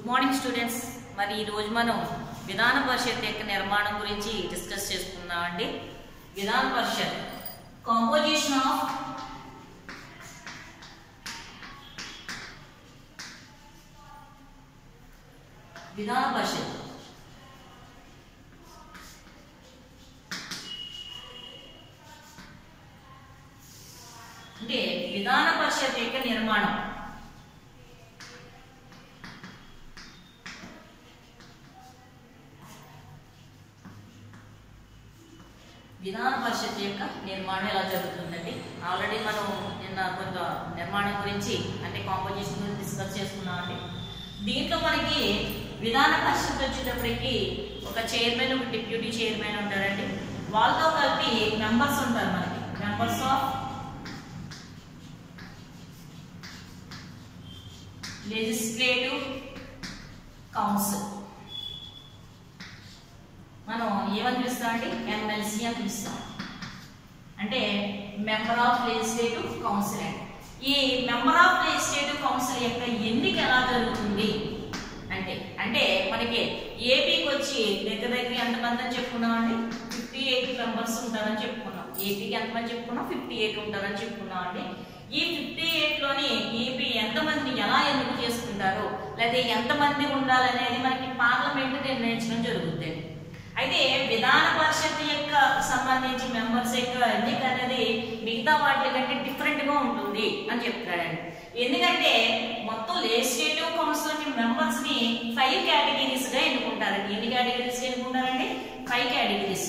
Good morning students మరి ఈ రోజు మనం విధాన పరిషత్ యొక్క నిర్మాణం గురించి డిస్కస్ చేసుకుందామండి విధాన పరిషత్ కాంపోజిషన్ ఆఫ్ విధాన పరిషత్ అంటే విధాన పరిషత్ యొక్క నిర్మాణం విధాన పరిషత్ యొక్క నిర్మాణం ఎలా జరుగుతుందండి ఆల్రెడీ మనం నిన్న కొంత నిర్మాణం గురించి అంటే కాంపోజిషన్ గురించి డిస్కస్ చేసుకున్నామండి దీంట్లో మనకి విధాన పరిషత్ వచ్చేటప్పటికి ఒక చైర్మన్ ఒక డిప్యూటీ చైర్మన్ ఉంటారండి వాళ్ళతో కలిపి మెంబర్స్ ఉంటారు మనకి మెంబర్స్ ఆఫ్ లెజిస్లేటివ్ కౌన్సిల్ మనం ఏమని పిలుస్తామండి ఎమ్మెల్సీ అని పిలుస్తాం అంటే మెంబర్ ఆఫ్ లెజిస్లేటివ్ కౌన్సిల్ అండి ఈ మెంబర్ ఆఫ్ లెజిస్లేటివ్ కౌన్సిల్ యొక్క ఎన్నిక ఎలా జరుగుతుంది అంటే అంటే మనకి ఏపీకి వచ్చి దగ్గర దగ్గర ఎంతమంది అని చెప్పుకున్నామండి ఫిఫ్టీ ఎయిట్ మెంబర్స్ ఉంటారని చెప్పుకున్నాం ఏపీకి ఎంతమంది చెప్పుకున్నాం ఫిఫ్టీ ఎయిట్ ఉంటారని చెప్పుకున్నాం అండి ఈ ఫిఫ్టీ ఎయిట్ లోని ఏపీ ఎంతమందిని ఎలా ఎన్నిక చేసుకుంటారో లేదా ఎంతమంది ఉండాలనేది మనకి పార్లమెంట్ నిర్ణయించడం జరుగుతుంది అయితే విధాన పరిషత్ యొక్క సంబంధించి మెంబర్స్ యొక్క ఎన్నిక అనేది మిగతా వాటి కంటే డిఫరెంట్ గా ఉంటుంది అని చెప్తాడండి ఎందుకంటే మొత్తం లెజిస్లేటివ్ కౌన్సిల్ మెంబర్స్ ని ఫైవ్ కేటగిరీస్ గా ఎన్నుకుంటారండి ఎన్ని కేటగిరీస్ గా ఎన్నుకుంటారండి ఫైవ్ కేటగిరీస్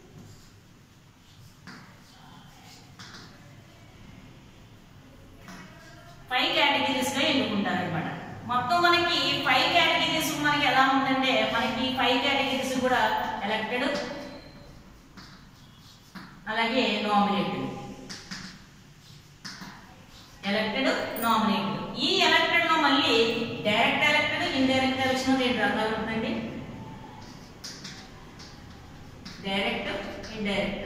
ఫైవ్ కేటగిరీస్ గా ఎన్నుకుంటారు అనమాట మొత్తం మనకి ఫైవ్ కేటగిరీస్ మనకి ఎలా ఉందంటే మనకి ఫైవ్ కేటగిరీస్ కూడా ఎలక్టెడ్ అలాగే నామినేటెడ్ ఎలక్టెడ్ నామినేటెడ్ ఈ ఎలక్టెడ్ లో మళ్ళీ డైరెక్ట్ ఎలక్టెడ్ ఇండైరెక్ట్ ఎలక్షన్ రెండు రకాలు ఉందండి డైరెక్ట్ ఇండైరెక్ట్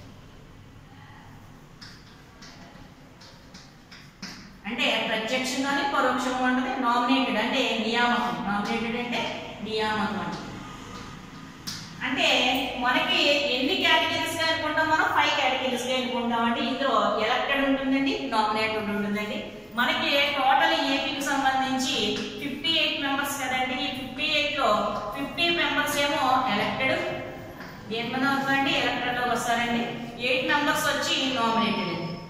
అంటే ప్రత్యక్షంగానే పరోక్షంగా ఉంటుంది నామినేటెడ్ అంటే నియామకం నామినేటెడ్ అంటే నియామకం అంటే అంటే మనకి ఎన్ని కేటగిరీస్ గా అనుకుంటాం మనం ఫైవ్ కేటగిరీస్ గా అనుకుంటాం అంటే ఇందులో ఎలక్టెడ్ ఉంటుందండి నామినేటెడ్ ఉంటుందండి మనకి టోటల్ ఏపీకి సంబంధించి ఫిఫ్టీ ఎయిట్ మెంబర్స్ కదండి ఈ ఫిఫ్టీ ఎయిట్ లో ఫిఫ్టీ మెంబర్స్ ఏమో ఎలక్టెడ్ దేనిమన్నా అవుతుందండి ఎలక్టెడ్ లోకి వస్తారండి ఎయిట్ మెంబర్స్ వచ్చి నామినేటెడ్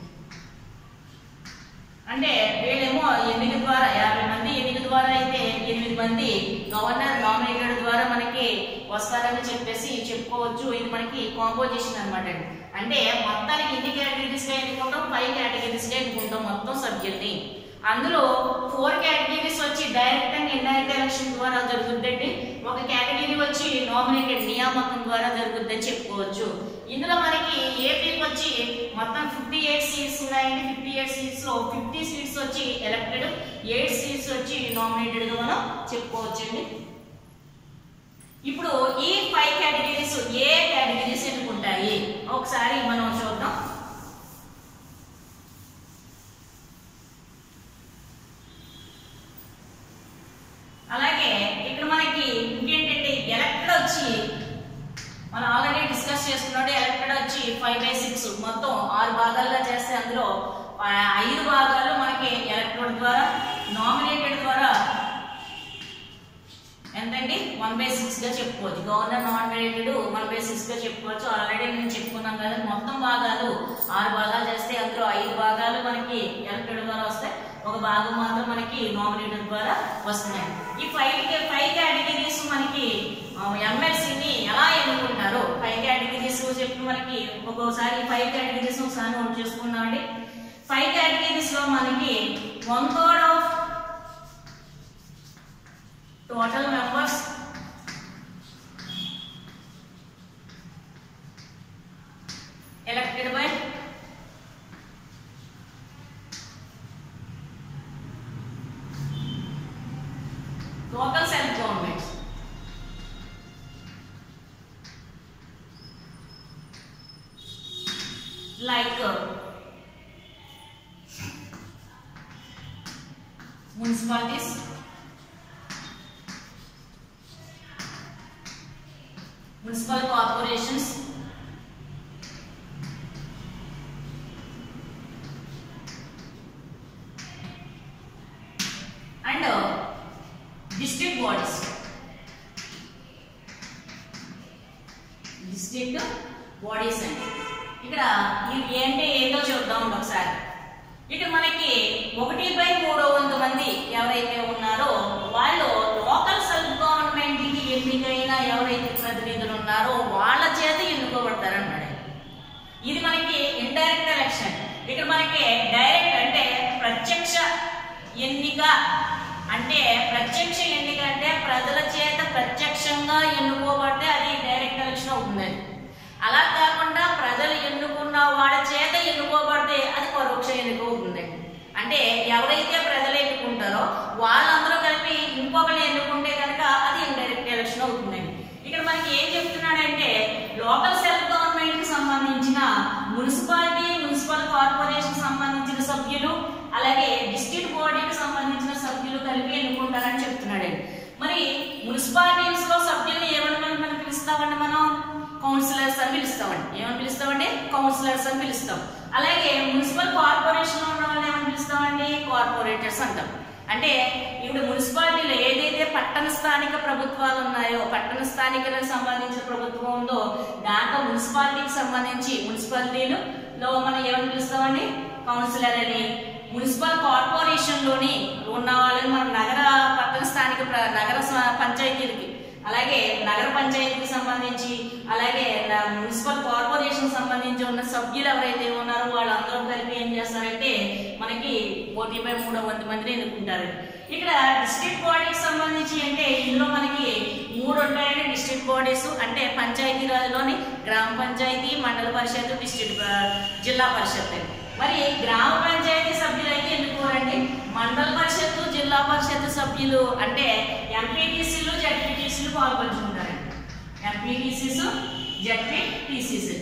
అంటే వీళ్ళేమో ఎన్నిక ద్వారా యాభై మంది ఎన్నిక ద్వారా అయితే ఎనిమిది మంది గవర్నర్ నామినేటెడ్ ద్వారా మనకి వస్తారని చెప్పేసి చెప్పుకోవచ్చు ఇది మనకి కాంపోజిషన్ అనమాట అండి అంటే మొత్తానికి ఎన్ని కేటగిరీస్ గా ఎన్నుకుంటాం ఫైవ్ కేటగిరీస్ గా ఎన్నుకుంటాం మొత్తం సభ్యుల్ని అందులో ఫోర్ కేటగిరీస్ వచ్చి డైరెక్ట్ అండ్ ఇండైరెక్ట్ ఎలక్షన్ ద్వారా జరుగుతుందండి ఒక కేటగిరీ వచ్చి నామినేటెడ్ నియామకం ద్వారా జరుగుతుందని చెప్పుకోవచ్చు ఇందులో మనకి ఏపీకి వచ్చి మొత్తం ఫిఫ్టీ ఎయిట్ సీట్స్ ఉన్నాయండి ఫిఫ్టీ ఎయిట్ సీట్స్ లో ఫిఫ్టీ సీట్స్ వచ్చి ఎలక్టెడ్ ఎయిట్ సీట్స్ వచ్చి నామినేటెడ్ గా మనం చెప్పుకోవచ్చండి ఇప్పుడు ఈ ఫైవ్ కేటగిరీస్ ఏ కేటగిరీస్ ఎన్నుకుంటాయి ఒకసారి మనం చూద్దాం అలాగే ఇక్కడ మనకి ఇంకేంటంటే ఎలక్టెడ్ వచ్చి మనం ఆల్రెడీ డిస్కస్ చేసుకున్నట్టు ఎలక్టెడ్ వచ్చి ఫైవ్ బై సిక్స్ మొత్తం ఆరు భాగాలుగా చేస్తే అందులో ఆ, ఐదు భాగాలు మనకి ఎలక్టెడ్ ద్వారా నామినేటెడ్ ద్వారా ఎంతండి వన్ బై సిక్స్ గా చెప్పుకోవచ్చు governor nominated one by six గా చెప్పుకోవచ్చు ఆల్రెడీ నేను చెప్పుకున్నాం కదా మొత్తం భాగాలు ఆరు భాగాలు చేస్తే అందులో ఐదు భాగాలు మనకి ఎలక్టెడ్ ద్వారా వస్తాయి ఒక భాగం మాత్రం మనకి నామినేటెడ్ ద్వారా వస్తున్నాయి ఈ ఫైవ్ ఫైవ్ కేటగిరీస్ మనకి ఎమ్మెల్సీని ఎలా ఎన్నుకుంటారు ఫైవ్ కేటగిరీస్ చెప్పి మనకి ఒక్కోసారి ఫైవ్ కేటగిరీస్ ఒకసారి నోట్ చేసుకున్నామండి ఫైవ్ కేటగిరీస్ లో మనకి one third of total members elected by local self governments like uh, municipalities municipal corporations and district bodies district bodies అండి ఇక్కడ ఇవి ఏంటి ఏంటో చూద్దాం ఒకసారి ఇక్కడ మనకి ఒకటి బై మూడో వంద మంది ఎవరైతే ఉన్నారో వాళ్ళు లోకల్ సెల్ఫ్ గవర్నమెంట్ కి ఎన్నికైన ఎవరైతే ప్రతినిధులు ఉన్నారో వాళ్ళ చేత ఎన్నుకోబడతారు అన్నాడు ఇది మనకి ఇండైరెక్ట్ ఎలక్షన్ ఇక్కడ మనకి డైరెక్ట్ అంటే ప్రత్యక్ష ఎన్నిక అంటే ప్రత్యక్ష ఎన్నిక అంటే ప్రజల చేత ప్రత్యక్షంగా ఎన్నుకోబడితే అది డైరెక్ట్ ఎలక్షన్ అవుతుంది అలా కాకుండా ప్రజలు ఎన్నుకున్న వాళ్ళ చేత ఎన్నుకోబడితే అది పరోక్ష ఎన్నిక అవుతుంది అంటే ఎవరైతే ప్రజలు ఎన్నుకుంటారో వాళ్ళందరూ కలిపి ఇంకొకరిని ఎన్నుకుంటే కనుక అది ఇండైరెక్ట్ ఎలక్షన్ అవుతుందండి ఇక్కడ మనకి ఏం చెప్తున్నాడంటే లోకల్ సెల్ఫ్ గవర్నమెంట్ కి సంబంధించిన మున్సిపాలిటీ మున్సిపల్ కార్పొరేషన్ సంబంధించిన సభ్యులు అలాగే డిస్ట్రిక్ట్ బాడీకి సంబంధించిన సభ్యులు కలిపి ఎన్నుకుంటారని చెప్తున్నాడండి మరి మున్సిపాలిటీస్ లో సభ్యుల్ని ఏమని మనం మనం పిలుస్తామండి మనం కౌన్సిలర్స్ అని పిలుస్తామండి ఏమని పిలుస్తామండి కౌన్సిలర్స్ అని పిలుస్తాం అలాగే మున్సిపల్ కార్పొరేషన్ లో ఉన్న వాళ్ళని ఏమని పిలుస్తామండి కార్పొరేటర్స్ అంటాం అంటే ఇప్పుడు మున్సిపాలిటీలో ఏదైతే పట్టణ స్థానిక ప్రభుత్వాలు ఉన్నాయో పట్టణ స్థానికలకు సంబంధించిన ప్రభుత్వం ఉందో దాంట్లో మున్సిపాలిటీకి సంబంధించి మున్సిపాలిటీలు లో మనం ఏమని పిలుస్తామండి కౌన్సిలర్ అని మున్సిపల్ కార్పొరేషన్ లోని ఉన్న వాళ్ళని మనం నగర పట్టణ స్థానిక ప్ర- నగర స- పంచాయతీలకి అలాగే నగర పంచాయతీకి సంబంధించి అలాగే న- మున్సిపల్ కార్పొరేషన్ సంబంధించి ఉన్న సభ్యులు ఎవరైతే ఉన్నారో వాళ్ళందరూ కలిపి ఏం చేస్తారంటే మనకి పోటీ పై మూడో వంద మందిని ఎన్నుకుంటారు ఇక్కడ డిస్ట్రిక్ట్ బాడీకి సంబంధించి అంటే ఇందులో మనకి మూడు ఉంటాయండి డిస్ట్రిక్ట్ బాడీస్ అంటే పంచాయతీ రాజులోని గ్రామ పంచాయతీ మండల పరిషత్ డిస్ట్రిక్ట్ ప- జిల్లా పరిషత్ అండి. మరి గ్రామ పంచాయతీ సభ్యులు అయితే ఎన్నుకోరండి మండల పరిషత్తు జిల్లా పరిషత్ సభ్యులు అంటే ఎంపీటీసీలు జడ్పీటీసీలు పాల్పంచుకుంటారండి ఎంపీటీసీస్ జడ్పీటీసీసీ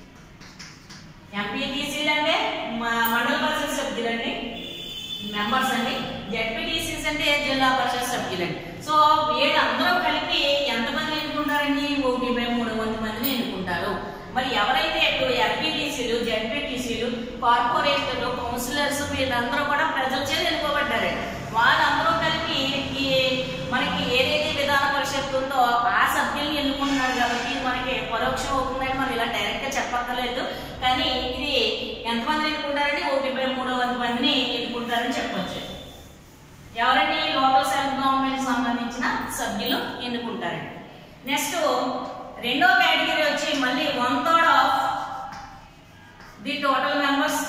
ఎంపీటీసీలు అంటే మ- మండల పరిషత్ సభ్యులండి మెంబర్స్ అండి జడ్పీటీసీస్ అంటే జిల్లా పరిషత్ సభ్యులండి సో వీళ్ళందరూ కలిపి ఎంతమంది ఎన్నుకుంటారండి ఒకటి బై మూడు వంద మందిని ఎన్నుకుంటారు మరి ఎవరైతే ఇప్పుడు ఎంపీటీసీలు జడ్పీటీసీలు కార్పొరేటర్లు కౌన్సిలర్స్ వీళ్ళందరూ కూడా ప్రజల చేత ఎన్నుకోబడ్డారండి వాళ్ళందరూ కలిపి ఈ మనకి ఏదైతే విధాన పరిషత్ ఉందో ఆ సభ్యుల్ని ఎన్నుకుంటున్నారు కాబట్టి ఇది మనకి పరోక్షం అవుతుందని మనం ఇలా డైరెక్ట్ గా చెప్పక్కర్లేదు కానీ ఇది ఎంతమంది ఎన్నుకుంటారంటే ఒకటి బై మూడు వంద మందిని ఎన్నుకుంటారని చెప్పొచ్చు ఎవరండి లోకల్ సెల్ఫ్ గవర్నమెంట్ సంబంధించిన సభ్యులు ఎన్నుకుంటారండి నెక్స్ట్ రెండో కేటగిరీ వచ్చి మళ్ళీ one third of the total members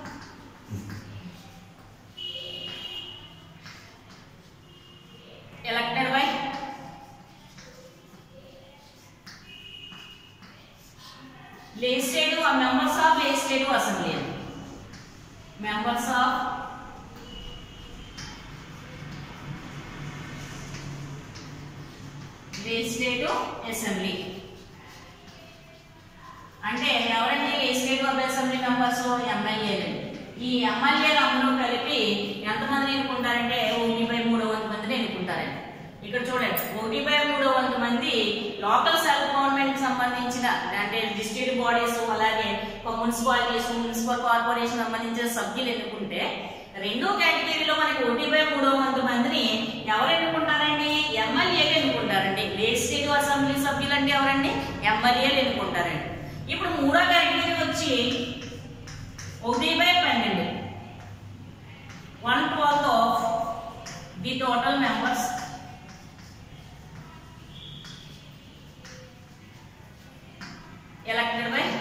elected by legislative or members of legislative assembly members of legislative assembly అంటే ఎవరండి లెజిస్లేటివ్ అసెంబ్లీ మెంబర్స్ ఎమ్మెల్యేలు ఈ ఎమ్మెల్యేలు అందరూ కలిపి ఎంతమందిని ఎన్నుకుంటారంటే ఒకటి బై మూడు వంద మందిని ఎన్నుకుంటారండి ఇక్కడ చూడండి ఒకటి బై మూడు వంద మంది లోకల్ సెల్ఫ్ గవర్నమెంట్ సంబంధించిన అంటే డిస్ట్రిక్ట్ బాడీస్ అలాగే మున్సిపాలిటీస్ మున్సిపల్ కార్పొరేషన్ సంబంధించిన సభ్యులు ఎన్నుకుంటే రెండో కేటగిరీలో మనకి ఒకటి బై మూడో వంద మందిని ఎవరు ఎన్నుకుంటారండి ఎమ్మెల్యేలు ఎన్నుకుంటారండి లెజిస్లేటివ్ అసెంబ్లీ సభ్యులు అంటే ఎవరండి ఎమ్మెల్యేలు ఎన్నుకుంటారండి ఇప్పుడు మూడో కేటగిరీ వచ్చి ఒకటి బై పన్నెండు one twelfth of the total members elected by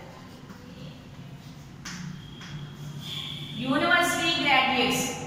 university graduates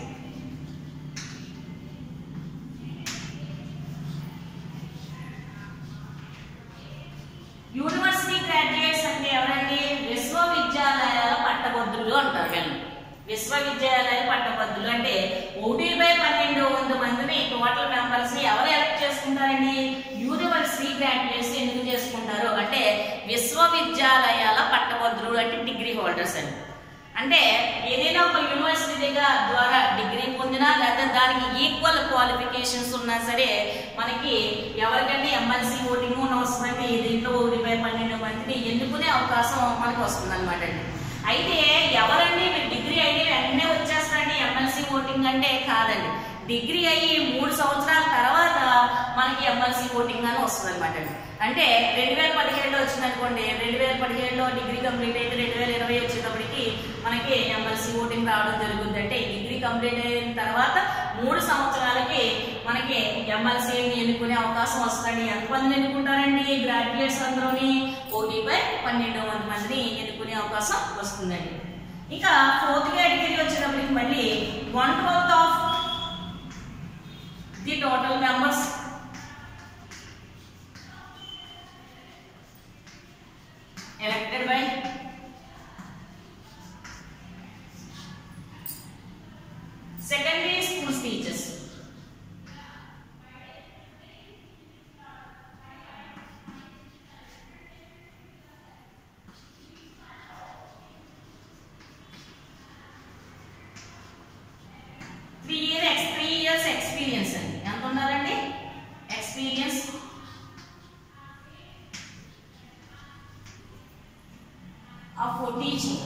university graduates అంటే ఎవరండి విశ్వవిద్యాలయాల పట్టభద్రులు అంటారు వీళ్ళు విశ్వవిద్యాలయాల పట్టభద్రులు అంటే ఒకటి బై పన్నెండు వంద మందిని టోటల్ మెంబర్స్ ని ఎవరు ఎలక్ట్ చేసుకుంటారండి యూనివర్సిటీ గ్రాడ్యుయేట్స్ ఎందుకు చేసుకుంటారు అంటే విశ్వవిద్యాలయాల పట్టభద్రులు అంటే డిగ్రీ హోల్డర్స్ అని అంటే ఏదైనా ఒక యూనివర్సిటీ దగ్గర ద్వారా డిగ్రీ పొందినా లేదా దానికి ఈక్వల్ క్వాలిఫికేషన్స్ ఉన్నా సరే మనకి ఎవరికైనా ఎమ్మెల్సీ ఓటింగ్ వస్తుందంటే దీంట్లో ఒకటి బై పన్నెండు మందిని ఎన్నుకునే అవకాశం మనకు వస్తుంది అనమాట అండి అయితే ఎవరండి మీరు డిగ్రీ అయితే వెంటనే వచ్చేస్తారండి ఎమ్మెల్సీ ఓటింగ్ అంటే కాదండి డిగ్రీ అయ్యి మూడు సంవత్సరాల తర్వాత మనకి ఎమ్మెల్సీ ఓటింగ్ అని వస్తుంది అనమాట అంటే రెండు వేల పదిహేడులో వచ్చింది అనుకోండి రెండు వేల పదిహేడులో డిగ్రీ కంప్లీట్ అయితే రెండు వేల ఇరవై వచ్చేటప్పటికి మనకి ఎమ్మెల్సీ ఓటింగ్ రావడం జరుగుతుంది అంటే డిగ్రీ కంప్లీట్ అయిన తర్వాత మూడు సంవత్సరాలకి మనకి ఎమ్మెల్సీని ఎన్నుకునే అవకాశం వస్తుంది ఎంతమందిని ఎన్నుకుంటారండి గ్రాడ్యుయేట్స్ అందరూని ఓటీపై పన్నెండు వంద మందిని ఎన్నుకునే అవకాశం వస్తుందండి ఇంకా ఫోర్త్ కేటగిరీ వచ్చేటప్పటికి మళ్ళీ one twelfth of the total members elected by secondary school teachers three year three years experience అండి ఎంత ఉండాలండి ఎక్స్పీరియన్స్ ఆఫ్ టీచింగ్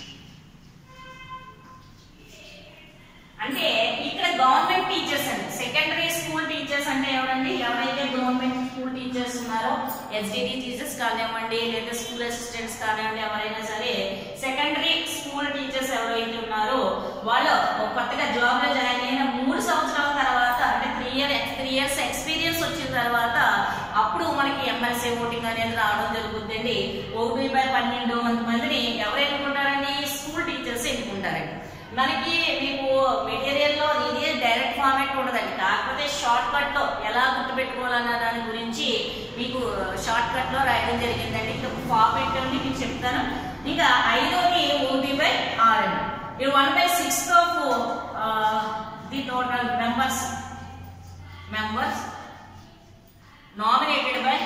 అంటే ఇక్కడ గవర్నమెంట్ టీచర్స్ అండి సెకండరీ స్కూల్ టీచర్స్ అంటే ఎవరండి ఎవరైతే గవర్నమెంట్ స్కూల్ టీచర్స్ ఉన్నారో ఎస్డిటి టీచర్స్ కానివ్వండి లేదా స్కూల్ అసిస్టెంట్స్ కానివ్వండి ఎవరైనా సరే సెకండరీ స్కూల్ టీచర్స్ ఎవరైతే ఉన్నారో వాళ్ళు కొత్తగా జాబ్ లో జాయిన్ అయిన మూడు సంవత్సరాల తర్వాత అంటే three year three years experience వచ్చిన తర్వాత అప్పుడు మనకి ఎమ్మెల్సీ ఓటింగ్ అనేది రావడం జరుగుతుందండి ఒకటి బై పన్నెండు వంద మందిని ఎవరు ఎన్నుకుంటారండి స్కూల్ టీచర్స్ ఎన్నుకుంటారండి మనకి మీకు మెటీరియల్ లో ఇదే డైరెక్ట్ ఫార్మాట్ ఉండదండి కాకపోతే షార్ట్ కట్ లో ఎలా గుర్తుపెట్టుకోవాలన్న దాని గురించి మీకు షార్ట్ కట్ లో రాయడం జరిగిందండి ఇంకా ఫార్మాట్ అండి మీకు చెప్తాను ఇంకా ఐదోది ఒకటి బై ఆర్ అండి ఇది one by six of the total members members nominated by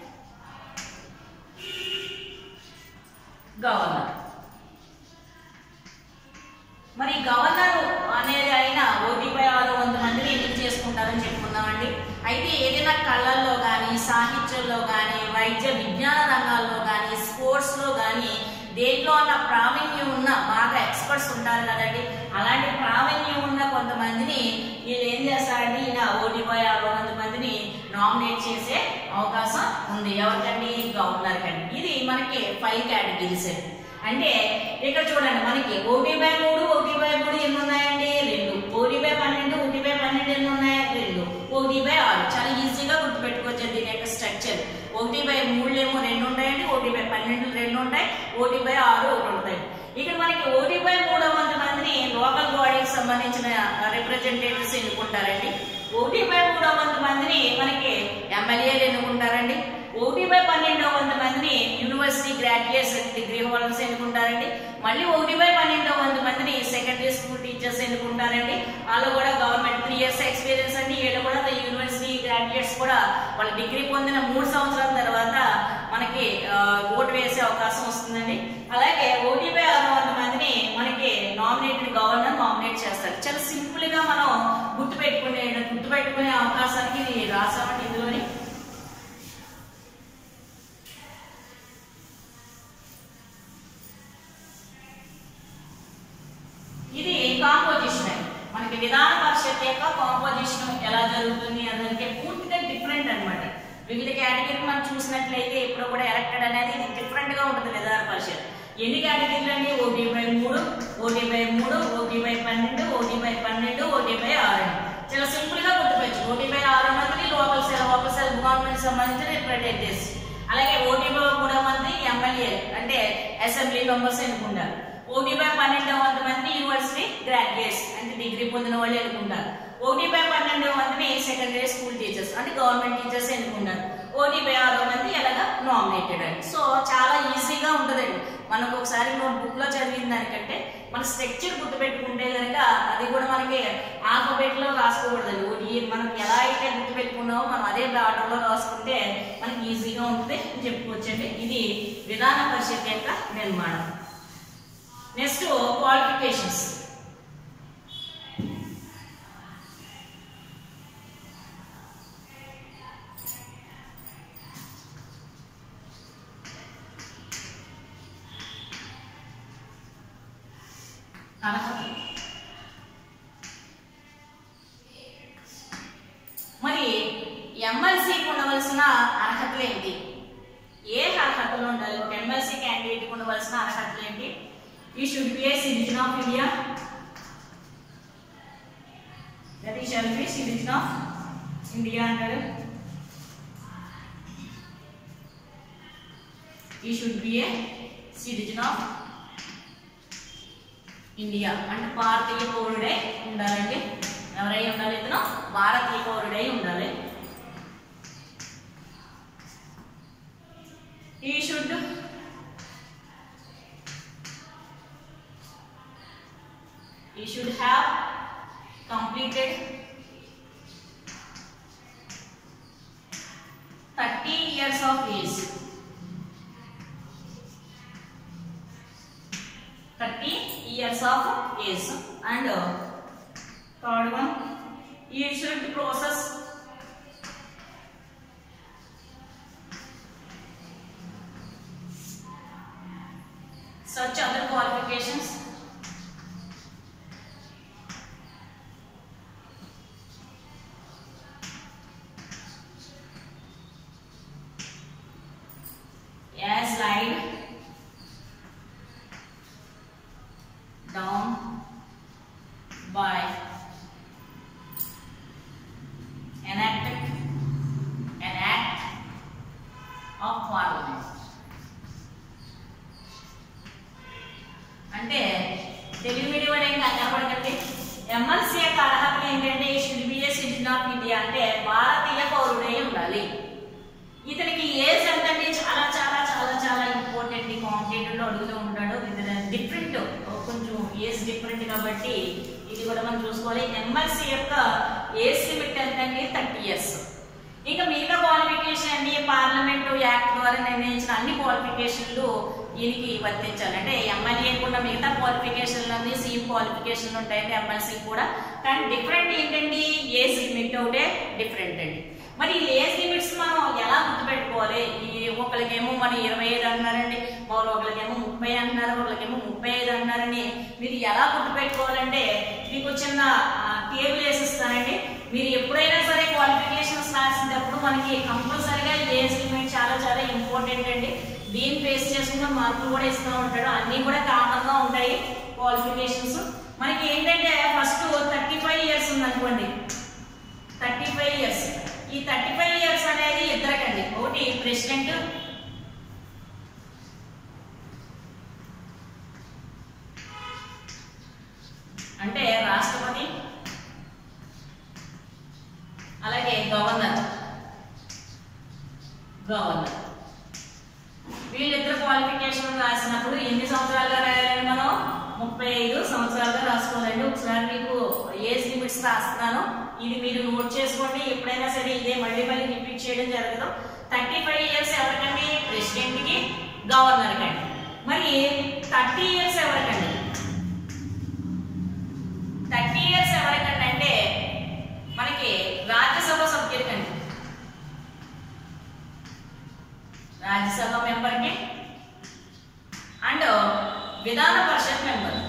governor మరి గవర్నర్ అనేది ఆయన ఓటీపై ఆరు వంద మందిని ఎన్నిక చేసుకుంటారని చెప్పుకున్నామండి అయితే ఏదైనా కళల్లో కానీ సాహిత్యంలో కానీ వైద్య విజ్ఞాన రంగాల్లో కానీ స్పోర్ట్స్లో కానీ దేంట్లో ఉన్న ప్రావీణ్యం ఉన్న బాగా ఎక్స్పర్ట్స్ ఉంటారు కదండి అలాంటి ప్రావీణ్యం ఉన్న కొంతమందిని వీళ్ళు ఏం చేస్తారండి ఈయన ఓటీపై ఆరు వంద మందిని నామినేట్ చేసే అవకాశం ఉంది ఎవరికండి గవర్నర్ కండి ఇది మనకి ఫైవ్ కేటగిరీస్ అండి అంటే ఇక్కడ చూడండి మనకి ఒకటి బై మూడు ఒకటి బై మూడు ఎన్ని ఉన్నాయండి రెండు ఒకటి బై పన్నెండు ఒకటి బై పన్నెండు ఎన్ని ఉన్నాయి రెండు ఒకటి బై ఆరు చాలా ఈజీగా గుర్తుపెట్టుకోవచ్చు దీని యొక్క స్ట్రక్చర్ ఒకటి బై మూడు ఏమో రెండు ఉంటాయండి ఒకటి బై పన్నెండు రెండు ఉంటాయి ఒకటి బై ఆరు ఒకటి ఉంటాయి ఇక్కడ మనకి ఒకటి బై మూడు వంద మందిని లోకల్ బాడీకి సంబంధించిన రిప్రజెంటేటివ్స్ ఎన్నుకుంటారండి ఒకటి బై మూడు వంద మందిని మనకి ఎమ్మెల్యేలు ఎన్నుకుంటారండి ఒకటి బై పన్నెండవ వంద మందిని యూనివర్సిటీ గ్రాడ్యుయేట్స్ డిగ్రీ హోల్డర్స్ ఎన్నుకుంటారండి మళ్ళీ ఒకటి బై పన్నెండవ వంద మందిని సెకండరీ స్కూల్ టీచర్స్ ఎన్నుకుంటారండి వాళ్ళు కూడా గవర్నమెంట్ త్రీ ఇయర్స్ ఎక్స్పీరియన్స్ అండి వీళ్ళు కూడా యూనివర్సిటీ గ్రాడ్యుయేట్స్ కూడా వాళ్ళ డిగ్రీ పొందిన మూడు సంవత్సరాల తర్వాత మనకి ఆ, ఓటు వేసే అవకాశం వస్తుందండి అలాగే ఒకటి బై ఆరు వంద మందిని మనకి నామినేటెడ్ గవర్నర్ నామినేట్ చేస్తారు చాలా సింపుల్ గా మనం గుర్తుపెట్టుకునే గుర్తుపెట్టుకునే అవకాశానికి ఇది రాసామండి ఇందులోని ఇది కాంపోజిషన్ అండి మనకి విధాన పరిషత్ యొక్క కాంపోజిషన్ ఎలా జరుగుతుంది అదంటే పూర్తిగా డిఫరెంట్ అన్నమాట వివిధ కేటగిరీ మనం చూసినట్లయితే ఇప్పుడు కూడా ఎలక్టెడ్ అనేది ఇది డిఫరెంట్ గా ఉంటుంది విధాన పరిషత్ ఎన్ని కేటగిరీలు అండి ఓటీ బై మూడు ఓటీ బై మూడు ఓటీ బై పన్నెండు ఓటీ బై పన్నెండు ఓటీ బై ఆరు అండి. చాలా సింపుల్ గా గుర్తుపెచ్చు ఓటీ బై ఆరు మంది local self local self government సంబంధించిన రిప్రజెంటేటివ్స్ అలాగే ఓటీ బై మూడో మంది ఎమ్మెల్యే అంటే అసెంబ్లీ మెంబర్స్ ఎన్నుకుంటారు ఓటీ బై పన్నెండు వంద మంది యూనివర్సిటీ గ్రాడ్యుయేట్స్ అంటే డిగ్రీ పొందిన వాళ్ళు ఎన్నుకుంటారు ఓటీ బై పన్నెండు మందిని సెకండరీ స్కూల్ టీచర్స్ అంటే గవర్నమెంట్ టీచర్స్ ఎన్నుకుంటారు ఓటీ బై ఆరో మంది ఎలాగా నామినేటెడ్ అండి సో చాలా ఈజీగా ఉంటుందండి మనకు ఒకసారి నోట్ బుక్ లో చదివిన దానికంటే మన స్ట్రక్చర్ గుర్తుపెట్టుకుంటే కనుక అది కూడా మనకి ఆల్ఫాబెట్ లో రాసుకోకూడదండి ఓటీ మనం ఎలా అయితే గుర్తుపెట్టుకున్నామో మనం అదే ఆర్డర్ లో రాసుకుంటే మనకి ఈజీగా ఉంటుంది అని చెప్పుకోవచ్చండి ఇది విధాన పరిషత్ యొక్క నిర్మాణం నెక్స్ట్ క్వాలిఫికేషన్స్ ఉండవలసిన అర్హతలు ఏంటి ఏ అర్హతలు ఉండాలి ఒక ఎమ్మెల్సీ క్యాండిడేట్ ఉండవలసిన అర్హతలు ఏంటి he should be a citizen of India that he shall be citizen of India అంటారు he should be a citizen of India అంటే భారతీయ పౌరుడై ఉండాలండి ఎవరై ఉండాలి ఇతను భారతీయ పౌరుడై ఉండాలి he should he should have completed thirty years of age thirty years of age and third one he should possess such other qualifications as lied down by enacted an act of parliament అంటే Telugu medium వాడు ఏం కనపడకండి MLC యొక్క అర్హతలు ఏంటంటే should be a citizen of India అంటే భారతీయ పౌరుడై ఉండాలి ఇతనికి ఏజ్ ఎంతంటే చాలా చాలా చాలా చాలా ఇంపార్టెంట్ కాంపిటేటివ్ లో అడుగుతూ ఉంటాడు డిఫరెంట్ కొంచెం ఏజ్ డిఫరెంట్ కాబట్టి ఇది కూడా మనం చూసుకోవాలి ఎమ్మెల్సీ యొక్క ఏజ్ లిమిట్ ఎంతండి థర్టీ ఇయర్స్ ఇంకా మిగతా క్వాలిఫికేషన్ అన్ని పార్లమెంట్ యాక్ట్ ద్వారా నిర్ణయించిన అన్ని క్వాలిఫికేషన్లు దీనికి వర్తించాలి అంటే ఎమ్మెల్యే కూడా మిగతా క్వాలిఫికేషన్లు అన్ని సేమ్ క్వాలిఫికేషన్లు ఉంటాయండి ఎమ్మెల్సీ కూడా కానీ డిఫరెంట్ ఏంటండి ఏజ్ లిమిట్ ఒకటే డిఫరెంట్ అండి మరి ఈ ఏజ్ లిమిట్స్ మనం ఎలా గుర్తుపెట్టుకోవాలి ఈ ఒకరికేమో మనం ఇరవై ఐదు అన్నారండి మరో ఒకరికేమో ముప్పై అన్నారు ఒకరికేమో ముప్పై ఐదు అన్నారని మీరు ఎలా గుర్తుపెట్టుకోవాలంటే మీకు చిన్న టేబుల్ వేసిస్తానండి మీరు ఎప్పుడైనా సరే క్వాలిఫికేషన్స్ రాసినప్పుడు మనకి కంపల్సరీగా ఏజ్ లిమిట్ చాలా చాలా ఇంపార్టెంట్ అండి దీన్ని ఫేస్ చేసుకున్న మార్కులు కూడా ఇస్తూ ఉంటాడు అన్నీ కూడా కామన్ గా ఉంటాయి క్వాలిఫికేషన్స్ మనకి ఏంటంటే ఫస్ట్ థర్టీ ఫైవ్ ఇయర్స్ ఉందనుకోండి థర్టీ ఫైవ్ ఇయర్స్ ఈ థర్టీ ఫైవ్ ఇయర్స్ అనేది ఇద్దరికండి ఒకటి ప్రెసిడెంట్ అంటే రాష్ట్రపతి అలాగే గవర్నర్ గవర్నర్ వీళ్ళిద్దరు క్వాలిఫికేషన్ రాసినప్పుడు ఎన్ని సంవత్సరాలుగా రాయాలండి మనం ముప్పై ఐదు సంవత్సరాలుగా రాసుకోవాలండి ఒకసారి మీకు ఏజ్ లిమిట్స్ రాస్తున్నాను ఇది మీరు నోట్ చేసుకోండి ఎప్పుడైనా సరే ఇదే మళ్ళీ మళ్ళీ రిపీట్ చేయడం జరగదు థర్టీ ఫైవ్ ఇయర్స్ ఎవరికండి ప్రెసిడెంట్ కి గవర్నర్ కండి మరి థర్టీ ఇయర్స్ ఎవరికండి థర్టీ ఇయర్స్ ఎవరికండి అంటే మనకి రాజ్యసభ సభ్యులకండి రాజ్యసభ మెంబర్కి అండ్ విధాన పరిషత్ మెంబర్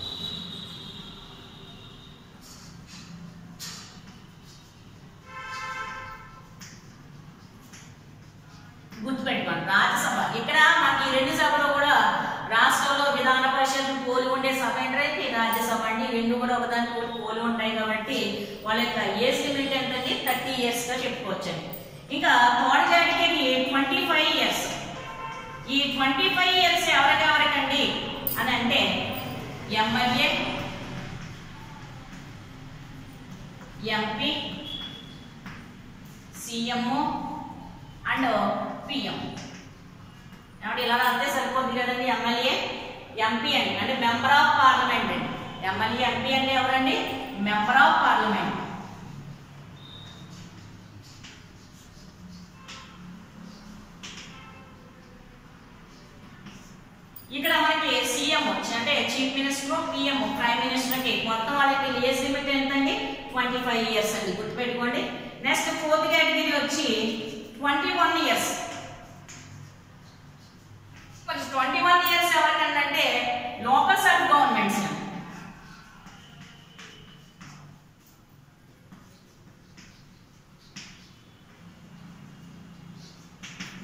గుర్తుపెట్టుకోండి రాజ్యసభ ఇక్కడ మనకి ఈ రెండు సభలు కూడా రాష్ట్రంలో విధాన పరిషత్ పోలి ఉండే సభ ఏంటంటే రాజ్యసభ అండి ఈ రెండు కూడా ఒకదానికి ఒకటి పోలి ఉంటాయి కాబట్టి వాళ్ళ యొక్క ఏజ్ లిమిట్ ఎంతని థర్టీ ఇయర్స్ గా చెప్పుకోవచ్చండి ఇంకా third category twenty five years ఈ ట్వంటీ ఫైవ్ ఇయర్స్ ఎవరికెవరికండి అని అంటే MLA MP CMO and PM ఏమంటే ఇలా అంతే సరిపోద్ది కదండి ఎమ్మెల్యే ఎంపీ అండి అంటే మెంబర్ ఆఫ్ పార్లమెంట్ అండి ఎమ్మెల్యే ఎంపీ అంటే ఎవరండి మెంబర్ ఆఫ్ పార్లమెంట్ ఇక్కడ మనకి సీఎం వచ్చి అంటే chief minister PM prime minister కి మొత్తం వాళ్ళకి ఏజ్ లిమిట్ ఎంతండి ట్వంటీ ఫైవ్ ఇయర్స్ అండి గుర్తుపెట్టుకోండి నెక్స్ట్ ఫోర్త్ కేటగిరీ వచ్చి ట్వంటీ వన్ ఇయర్స్ మరి ట్వంటీ వన్ ఇయర్స్ ఎవరికంటే local self governments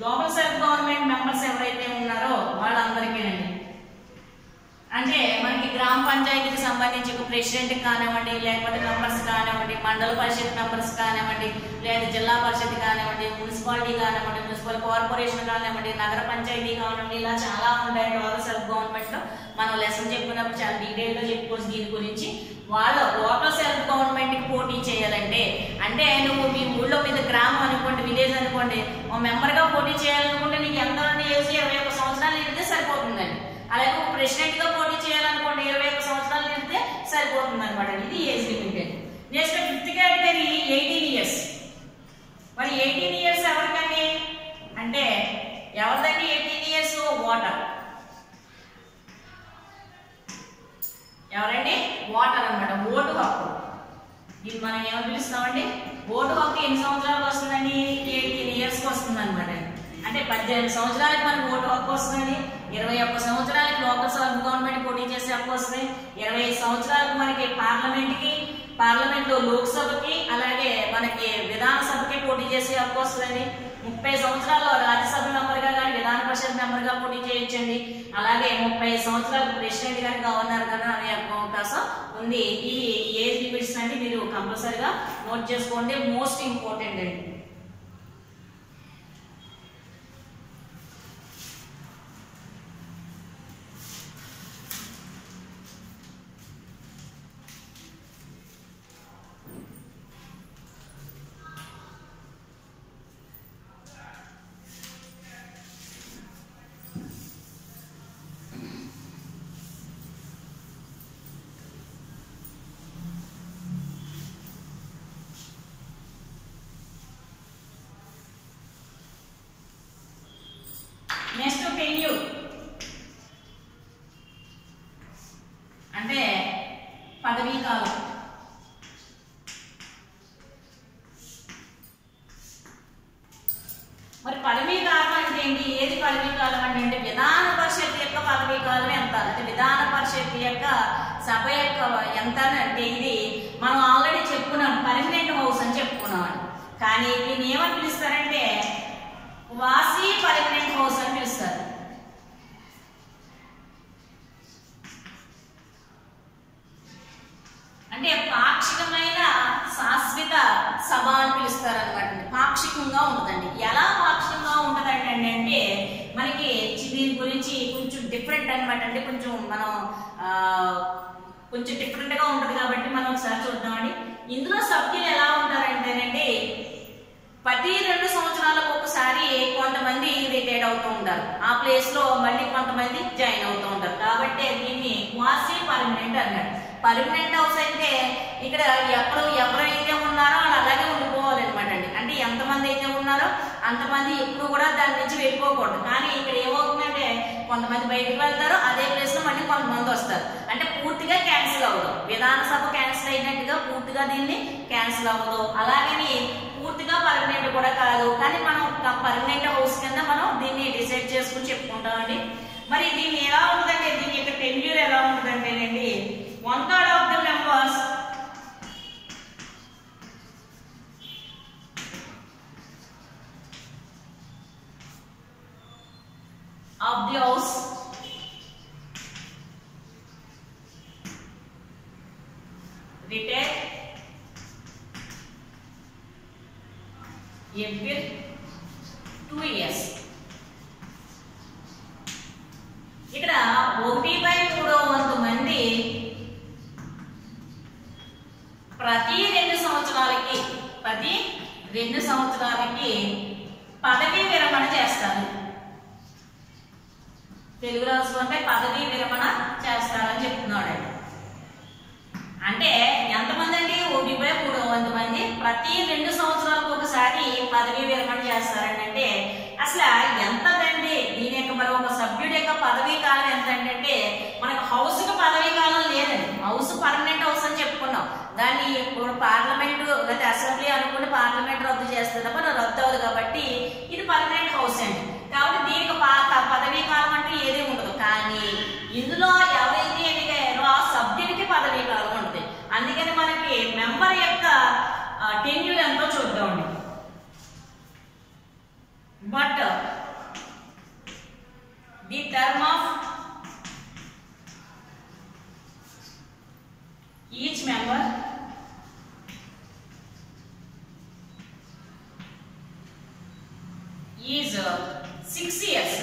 local self government members ఎవరైతే ఉన్నారో వాళ్ళందరికీనండి అంటే మనకి గ్రామ పంచాయతీకి సంబంధించి ప్రెసిడెంట్ కానివ్వండి లేకపోతే మెంబర్స్ కానివ్వండి మండల పరిషత్ మెంబర్స్ కానివ్వండి లేదా జిల్లా పరిషత్ కానివ్వండి మున్సిపాలిటీ కానివ్వండి మున్సిపల్ కార్పొరేషన్ కానివ్వండి నగర పంచాయతీ కానివ్వండి ఇలా చాలా ఉంటాయి లోకల్ సెల్ఫ్ గవర్నమెంట్ లో మనం లెసన్ చెప్పినప్పుడు చాలా డీటెయిల్ గా చెప్పుకోవచ్చు దీని గురించి వాళ్ళు లోకల్ సెల్ఫ్ గవర్నమెంట్ కి పోటీ చేయాలంటే అంటే నువ్వు మీ ఊళ్ళో మీద గ్రామం అనుకోండి విలేజ్ అనుకోండి ఓ మెంబర్ గా పోటీ చేయాలనుకుంటే నీకు ఎంత ఏజ్ ఇరవై ఒక్క సంవత్సరాలు నిండితే సరిపోతుందండి అలాగే ఒక ప్రెసిడెంట్ గా పోటీ చేయాలనుకోండి ఇరవై ఒక్క సంవత్సరాలు నిండితే సరిపోతుంది అనమాట ఇది age limited next fifth category eighteen years మరి ఎయిటీన్ ఇయర్స్ ఎవరికండి అంటే ఎవరిదండి ఎయిటీన్ ఇయర్స్ ఓటర్ ఎవరండి ఓటర్ అన్నమాట ఓటు హక్కు ఇది మనం ఏమని పిలుస్తామండి ఓటు హక్కు ఎన్ని సంవత్సరాలకు వస్తుందండి ఎయిటీన్ ఇయర్స్కి వస్తుంది అనమాట అంటే పద్దెనిమిది సంవత్సరాలకి మనకు ఓటు హక్కు వస్తుందండి ఇరవై ఒక్క సంవత్సరాలకి లోకల్ సభ గవర్నమెంట్ పోటీ చేసే హక్కు వస్తుంది ఇరవై ఐదు సంవత్సరాలకు మనకి పార్లమెంట్కి పార్లమెంట్ లో లోక్సభకి అలాగే మనకి విధానసభకి పోటీ చేసే హక్కు వస్తుందండి ముప్పై సంవత్సరాల్లో రాజ్యసభ మెంబర్గా కానీ విధాన పరిషత్ మెంబర్గా పోటీ చేయొచ్చండి అలాగే ముప్పై సంవత్సరాలు ప్రెసిడెంట్ గాని గవర్నర్ గాని అనే అవకాశం ఉంది ఈ ఏజ్ లిమిట్స్ అంటే మీరు కంపల్సరిగా నోట్ చేసుకోండి మోస్ట్ ఇంపార్టెంట్ అండి నెక్స్ట్ టెన్యూర్ అంటే పదవీ కాలం మరి పదవీ కాలం అంటే ఏంటి ఏది పదవీ కాలం అంటే ఏంటి విధాన పరిషత్ యొక్క పదవీ కాలం ఎంత అంటే విధాన పరిషత్ యొక్క సభ యొక్క ఎంత అని అంటే ఇది మనం ఆల్రెడీ చెప్పుకున్నాం పర్మనెంట్ హౌస్ అని చెప్పుకున్నాం కానీ దీన్ని ఏమని పిలుస్తారంటే వాసి పర్మనెంట్ హౌస్ అని పిలుస్తారు అంటే పాక్షికమైన శాశ్వత సభ అని పిలుస్తారు అనమాట పాక్షికంగా ఉంటుందండి ఎలా పాక్షికంగా ఉంటుందండి అంటే అంటే మనకి చి- దీని గురించి కొంచెం డిఫరెంట్ అనమాట అంటే కొంచెం మనం ఆ, కొంచెం డిఫరెంట్ గా ఉంటుంది కాబట్టి మనం ఒకసారి చూద్దామండి ఇందులో సభ్యులు ఎలా ఉంటారంటేనండి ప్రతి రెండు సంవత్సరాలకు ఒకసారి కొంతమంది రిటైర్డ్ అవుతూ ఉంటారు ఆ ప్లేస్ లో మళ్ళీ కొంతమంది జాయిన్ అవుతూ ఉంటారు కాబట్టి దీన్ని వాసి పర్మనెంట్ అన్నాడు పర్మనెంట్ హౌస్ అంటే ఇక్కడ ఎప్పుడు ఎవరైతే ఉన్నారో వాళ్ళు అలాగే ఉండిపోవాలన్నమాట అండి అంటే ఎంతమంది అయితే ఉన్నారో అంతమంది ఎప్పుడు కూడా దాని నుంచి వెళ్ళిపోకూడదు కానీ ఇక్కడ ఏమవుతుందంటే కొంతమంది బయటకు వెళ్తారు అదే ప్లేస్ లో మళ్ళీ కొంతమంది వస్తారు అంటే పూర్తిగా క్యాన్సిల్ అవ్వదు విధానసభ క్యాన్సిల్ అయినట్టుగా పూర్తిగా దీన్ని క్యాన్సిల్ అవ్వదు అలాగని పూర్తిగా పర్మనెంట్ కూడా కాదు కానీ మనం పర్మనెంట్ హౌస్ కింద మనం దీన్ని డిసైడ్ చేసుకుని చెప్పుకుంటామండి మరి దీన్ని ఎలా ఉంటుందంటే దీని యొక్క టెన్యూర్ ఎలా ఉంటుందంటేనండి one third of the members of the house retire every two years ఇక్కడ ఒకటి బై మూడో వంతు మంది ప్రతి రెండు సంవత్సరాలకి ప్రతి రెండు సంవత్సరాలకి పదవీ విరమణ చేస్తారు తెలుగు రాష్ట్రంపై పదవీ విరమణ చేస్తారని చెప్తున్నాడు ఆయన. అంటే ఎంతమంది అండి ఒకటి బై మూడు వంద మంది ప్రతి రెండు సంవత్సరాలకు ఒకసారి పదవీ విరమణ చేస్తారండి అంటే అసలు ఎంతదండి దీని యొక్క మరి ఒక సభ్యుడి యొక్క పదవీ కాలం ఎంత అంటే మనకు హౌస్ కి పదవీ కాలం లేదండి హౌస్ పర్మనెంట్ హౌస్ అని చెప్పుకున్నాం దాన్ని ఇప్పుడు పార్లమెంట్ లేదా అసెంబ్లీ అనుకుని పార్లమెంట్ రద్దు చేస్తుంది తప్ప రద్దు అవ్వదు కాబట్టి ఇది పర్మనెంట్ హౌస్ అండి కాబట్టి దీనికి పా- పదవీ కాలం అంటే ఏది ఉండదు కానీ ఇందులో ఎవరైతే ఎన్నికయ్యారో ఆ సభ్యునికి పదవీ కాలం ఉంటుంది అందుకని మనకి మెంబర్ యొక్క టెన్యూర్ ఎంతో చూద్దామండి but the term of each member is six years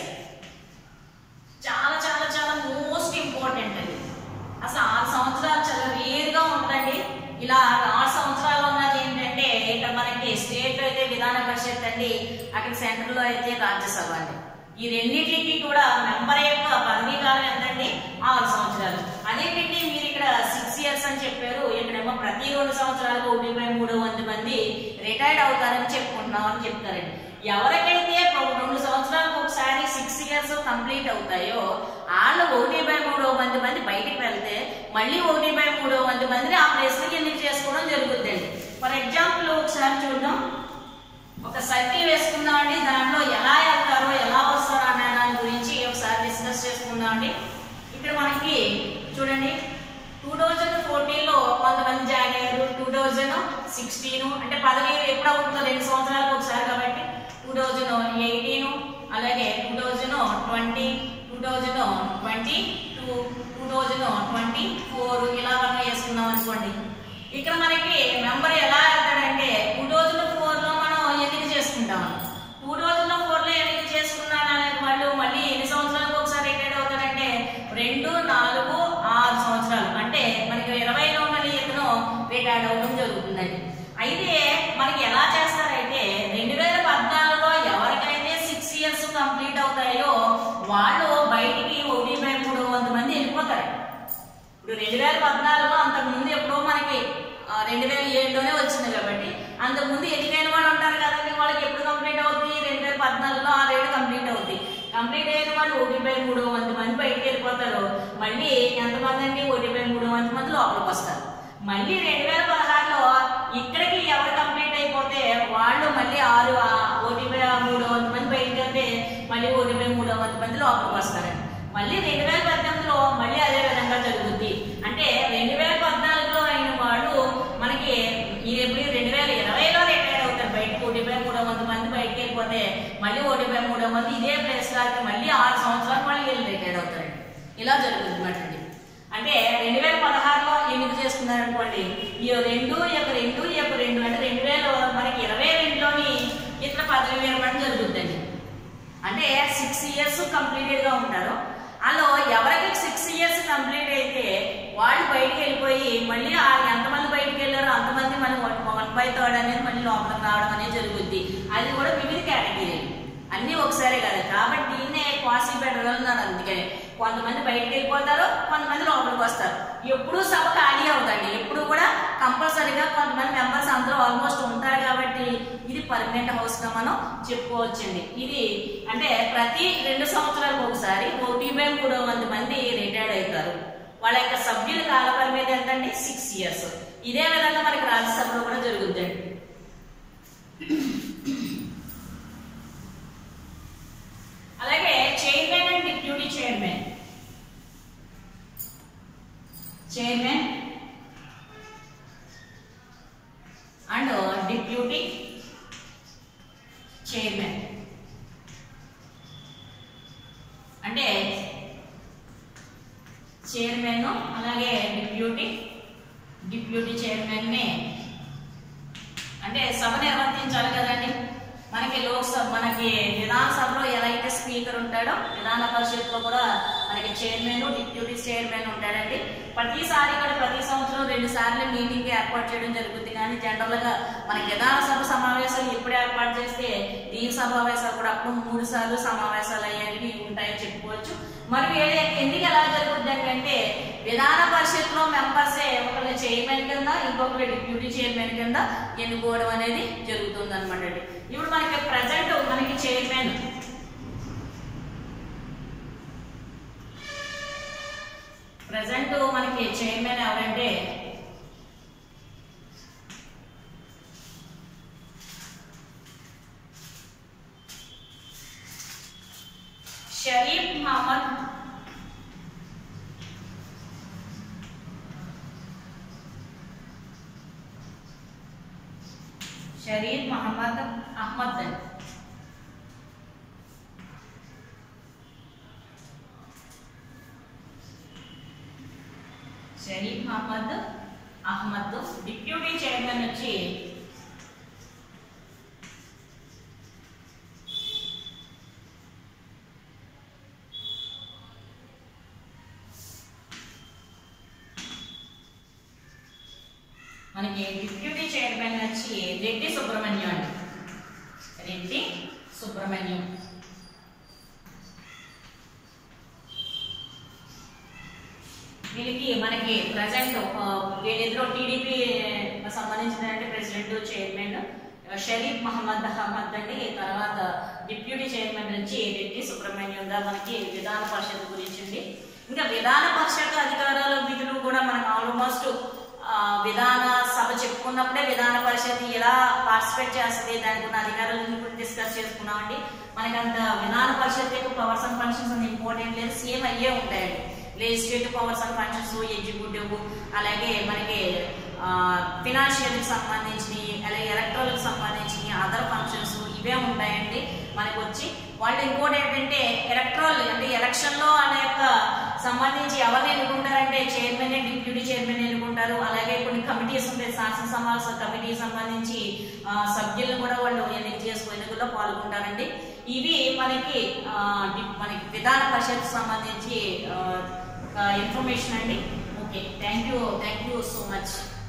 చాలా చాలా చాలా మోస్ట్ ఇంపార్టెంట్ అది అసలు ఆరు సంవత్సరాలు చాలా రేర్గా ఉంటుందండి ఇలా ఆరు సంవత్సరాలు ఉన్నది ఏంటంటే ఇక్కడ మనకి స్టేట్ అయితే విధాన పరిషత్ అండి అక్కడ సెంట్రల్లో అయితే రాజ్యసభ అండి ఈ రెండింటికి కూడా మెంబర్ యొక్క పదవీ కాలం ఎంతండి ఆరు సంవత్సరాలు అదేంటంటే మీరు ఇక్కడ సిక్స్ ఇయర్స్ అని చెప్పారు ఇక్కడేమో ప్రతి రెండు సంవత్సరాలకు ఒకటి బై మూడు వంద మంది రిటైర్డ్ అవుతారని చెప్పుకుంటున్నాం అని చెప్తారండి ఎవరికైతే ఒక రెండు సంవత్సరాలకు ఒకసారి సిక్స్ ఇయర్స్ కంప్లీట్ అవుతాయో వాళ్ళు ఒకటి బై మూడో మంది మంది బయటికి వెళ్తే మళ్ళీ ఒకటి బై మూడో మంది మందిని ఆ ప్లేస్లకి ఎన్నిక చేసుకోవడం జరుగుతుందండి ఫర్ ఎగ్జాంపుల్ ఒకసారి చూద్దాం ఒక సర్కిల్ వేసుకుందామండి దాంట్లో ఎలా వెళ్తారో ఎలా వస్తారో అనే దాని గురించి ఒకసారి డిస్కస్ చేసుకుందామండి ఇక్కడ మనకి చూడండి టూ థౌజండ్ ఫోర్టీన్లో కొంతమంది జాయిన్ అయ్యారు టూ థౌజండ్ సిక్స్టీన్ అంటే పదవి ఎప్పుడు అవుతుందో రెండు సంవత్సరాలకు ఒకసారి కాబట్టి టూ థౌజండ్ ఎయిటీన్ అలాగే two thousand twenty two thousand twenty two two thousand twenty four ఇలా మనం వేసుకుందాం అనుకోండి ఇక్కడ మనకి మెంబర్ ఎలా వెళ్తాడంటే టూ థౌజండ్ ఫోర్లో మనం ఎన్నిక చేసుకుంటాం టూ థౌజండ్ ఫోర్లో ఎన్నిక చేసుకున్నాడు అనే వాళ్ళు మళ్ళీ ఎన్ని సంవత్సరాలకు ఒకసారి రిటైర్డ్ అవుతారంటే రెండు నాలుగు ఆరు సంవత్సరాలు అంటే మనకి ఇరవైలో మళ్ళీ ఇతను రిటైర్డ్ అవ్వడం జరుగుతుందండి అయితే మనకి ఎలా చేస్తారంటే రెండు వేల పద్నాలుగులో ఎవరికైతే సిక్స్ ఇయర్స్ కంప్లీట్ అవుతాయో వాళ్ళు బయటికి ఒకటి బై మూడు వంద మంది వెళ్ళిపోతారు ఇప్పుడు రెండు వేల పద్నాలుగులో అంతకు ముందు ఎప్పుడో మనకి ఆ, రెండు వేల ఏడులోనే వచ్చింది కాబట్టి అంతకు ముందు ఎన్నికైన వాళ్ళు ఉంటారు కదండి వాళ్ళకి ఎప్పుడు కంప్లీట్ అవుతుంది రెండు వేల పద్నాలుగులో ఆ రేటు కంప్లీట్ అవుతుంది కంప్లీట్ అయిన వాళ్ళు ఒకటి బై మూడు వంద మంది బయటికి వెళ్ళిపోతారు మళ్ళీ ఎంతమంది అండి ఒకటి బై మూడు వంద మంది లోపలికి వస్తారు మళ్ళీ రెండు వేల పదహారులో ఇక్కడికి ఎవరు కంప్లీట్ అయిపోతే వాళ్ళు మళ్ళీ ఆరు ఆ, ఒకటి బై మూడు వంద మంది బయటికి వెళ్తే మళ్ళీ ఒకటి బై మూడు వంద మంది లోపలికి వస్తారండి మళ్ళీ రెండు వేల పద్దెనిమిదిలో మళ్ళీ అదే విధంగా జరుగుతుంది అంటే రెండు వేల పద్నాలుగులో అయిన వాళ్ళు మనకి ఇది ఎప్పుడు రెండు వేల ఇరవైలో రిటైర్ అవుతారు బయటకు ఒకటి బై మూడో వంద మంది బయటకు వెళ్ళిపోతే మళ్ళీ ఒకటి బై మూడో మంది ఇదే ప్లేస్ లో అయితే మళ్ళీ ఆరు సంవత్సరాలు మళ్ళీ వీళ్ళు రిటైర్ అవుతారండి ఇలా జరుగుతుంది అన్నమాట అండి అంటే రెండు వేల పదహారులో ఎన్నిక చేసుకున్నారు అనుకోండి ఈ రెండు ఈ యొక్క రెండు ఈ యొక్క రెండు అంటే రెండు వేల మనకి ఇరవై రెండులోని ఇతర పదవి విరమణ జరుగుతుందండి అంటే సిక్స్ ఇయర్స్ కంప్లీటెడ్ గా ఉంటారు అందులో ఎవరికి సిక్స్ ఇయర్స్ కంప్లీట్ అయితే వాళ్ళు బయటికి వెళ్ళిపోయి మళ్ళీ ఆ ఎంతమంది బయటికి వెళ్ళారో అంతమంది మళ్ళీ వన్ బై థర్డ్ అనేది మళ్ళీ లోపలికి రావడం అనేది జరుగుద్ది అది కూడా వివిధ కేటగిరీలు అన్నీ ఒకసారే కదా కాబట్టి దీన్నే క్వాసీ బెటర్ అన్నారు అందుకని కొంతమంది బయటికి వెళ్ళిపోతారు కొంతమంది లోపలికి వస్తారు ఎప్పుడు సభ ఖాళీ అవుతండి ఎప్పుడు కూడా కంపల్సరీగా కొంతమంది మెంబర్స్ అందరూ ఆల్మోస్ట్ ఉంటారు కాబట్టి ఇది పర్మనెంట్ హౌస్ గా మనం చెప్పుకోవచ్చండి ఇది అంటే ప్రతి రెండు సంవత్సరాలకు ఒకసారి ఒకటి బై మూడో వంద మంది రిటైర్డ్ అవుతారు వాళ్ళ యొక్క సభ్యుల కాల పరిమితి ఎంతండి సిక్స్ ఇయర్స్ ఇదే విధంగా మనకి రాజ్యసభలో కూడా జరుగుతుందండి అలాగే chairman and deputy chairman chairman and deputy chairman అంటే చైర్మన్ అలాగే డిప్యూటీ డిప్యూటీ చైర్మన్ ని అంటే సభ నిర్వర్తించాలి కదండి మనకి లోక్సభ మనకి విధానసభలో ఎలా అయితే స్పీకర్ ఉంటాడో విధాన పరిషత్లో కూడా మనకి చైర్మన్ డిప్యూటీ చైర్మన్ ఉంటాడండి ప్రతిసారి కూడా ప్రతి సంవత్సరం రెండు సార్లు మీటింగ్ ఏర్పాటు చేయడం జరుగుతుంది కానీ జనరల్ గా మనకి విధానసభ సమావేశాలు ఎప్పుడు ఏర్పాటు చేస్తే దీని సమావేశాలు కూడా అప్పుడు మూడు సార్లు సమావేశాలు అయ్యేవి ఉంటాయని చెప్పుకోవచ్చు మరి వీళ్ళ యొక్క ఎన్నిక ఎలా జరుగుతుంది అంటే విధాన పరిషత్లో మెంబర్సే ఒకళ్ళు చైర్మన్ కింద ఇంకొకరు డిప్యూటీ చైర్మన్ కింద ఎన్నుకోవడం అనేది జరుగుతుంది అనమాట అండి ఇప్పుడు మనకి ప్రజెంట్ మనకి చైర్మన్ ప్రజెంట్ మనకి చైర్మన్ ఎవరంటే షరీఫ్ మహమ్మద్ షరీఫ్ మహమ్మద్ అహ్మద్ అని చైర్మన్ వచ్చి మనకి డిప్యూటీ చైర్మన్ వచ్చి రెడ్డి సుబ్రహ్మణ్యం అండి రెడ్డి సుబ్రహ్మణ్యం వీళ్ళకి మనకి ప్రజెంట్ వీళ్ళిద్దరూ టీడీపీ సంబంధించిన ప్రెసిడెంట్ చైర్మన్ షరీఫ్ మహమ్మద్ అహ్మద్ అండి తర్వాత డిప్యూటీ చైర్మన్ నుంచి రెడ్డి సుబ్రహ్మణ్యంగా మనకి విధాన పరిషత్ గురించి ఉంది ఇంకా విధాన పరిషత్ అధికారాలు విధులు కూడా మనకు ఆల్మోస్ట్ ఆ, విధాన సభ చెప్పుకున్నప్పుడే విధాన పరిషత్ ఎలా పార్టిసిపేట్ చేస్తుంది దానికి ఉన్న అధికారులను కూడా డిస్కస్ చేసుకున్నామండి మనకి అంత విధాన పరిషత్ యొక్క పవర్స్ అండ్ ఫంక్షన్స్ అంత ఇంపార్టెంట్ లేదు సేమ్ అయ్యే ఉంటాయండి legislative powers and functions executive అలాగే మనకి ఫినాన్షియల్ కి సంబంధించి అలాగే ఎలక్ట్రల్ కి సంబంధించి అదర్ ఫంక్షన్స్ ఇవే ఉంటాయండి మనకి వచ్చి వాళ్ళు ఇంకోటి ఏంటంటే ఎలక్ట్రల్ అంటే ఎలక్షన్ లో అనే యొక్క సంబంధించి ఎవరిని ఎన్నుకుంటారంటే చైర్మన్ డిప్యూటీ చైర్మన్ ఎన్నుకుంటారు అలాగే కొన్ని కమిటీస్ ఉంటాయి శాసనసభ కమిటీ సంబంధించి ఆ, సభ్యులను కూడా వాళ్ళు ఎన్నిక చేసుకుని ఎన్నికల్లో పాల్గొంటారండి ఇవి మనకి ఆ, డి- మనకి విధాన పరిషత్ సంబంధించి ఇన్ఫర్మేషన్ అండి okay thank you thank you so much